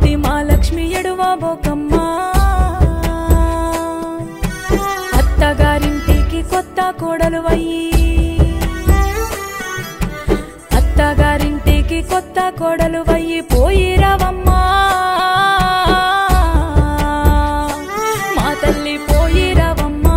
తల్లి మా లక్ష్మి ఎడువబోకమ్మా అత్తగారింటికి కొత్త కోడలు అయ్యి అత్తగారింటికి కొత్త కోడలు అయ్యి పోయిరావమ్మా మా తల్లి పోయిరావమ్మా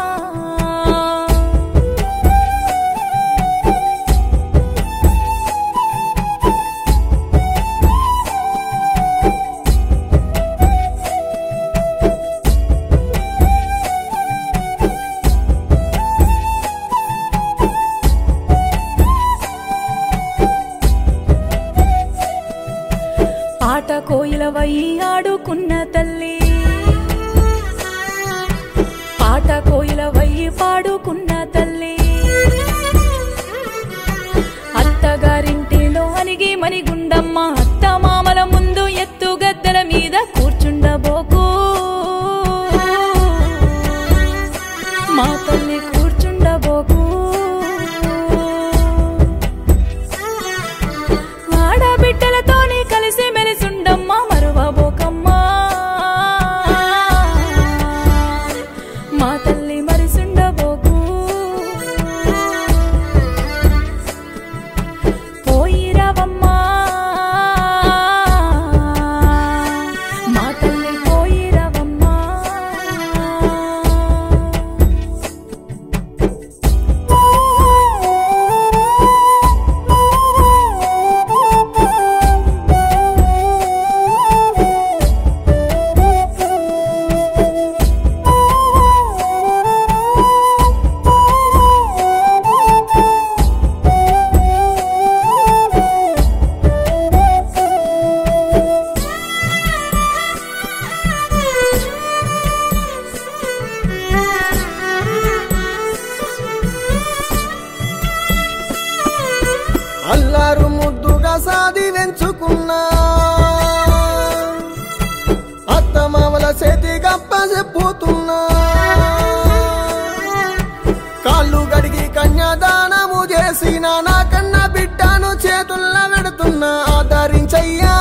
ఆట కోయిలవై ఆడుకున్న తల్లి ఆట కోయిలవై పాడుకున్న తల్లి అత్తగారింటిలో అనిగి మణిగుండమ్మ అత్త మామల ముందు ఎత్తు గద్దెల మీద కూర్చుండబోకు మా తల్లి కూర్చుండబోకు ఆడబిడ్డలతోని కలిసి మెలిసుండమ్మా మరువబోకమ్మా మా తల్లి మరిసుండబోకు పోయిరవమ్మా మా తల్లి పోయిరవమ్మా అల్లారు ముద్దుగా సాది వెంచుకున్నా అత్త మామల చేతి గప్ప చెప్పుతున్నా కాళ్ళు గడిగి కన్యాదానము చేసిన నా కన్న బిడ్డను చేతుల్లో పెడుతున్నా ఆదరించయ్యా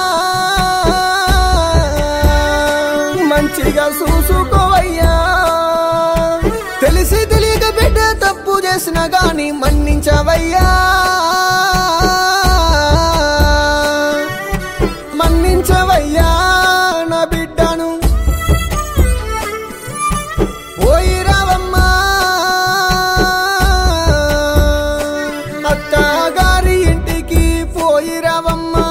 మంచిగా చూసుకోవయ్యా తెలిసి తెలియక బిడ్డ తప్పు చేసిన గాని మన్నించవయ్యా మన్నించవయ్యా నా బిడ్డను పోయిరావమ్మా అత్తగారి ఇంటికి పోయిరావమ్మా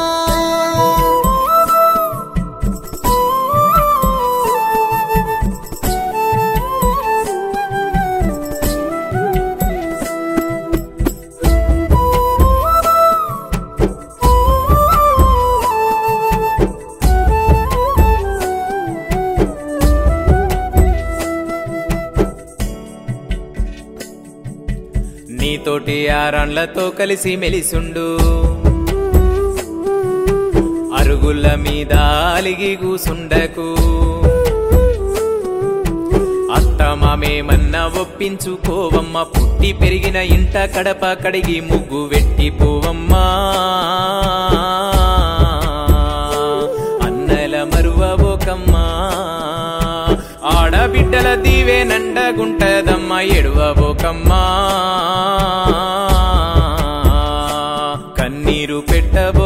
నీతోటి ఆరాండ్లతో కలిసి మెలిసుండు అరుగుల మీద అలిగి కూసుండకు అత్తమామేమన్నా ఒప్పించుకోవమ్మ పుట్టి పెరిగిన ఇంట కడప కడిగి ముగ్గు వెట్టి పోవమ్మా అన్నల మరువబోకమ్మా ఆడబిడ్డల దీవే నండగుంటదమ్మా ఎడువబోకమ్మా కన్నీరు పెట్టబో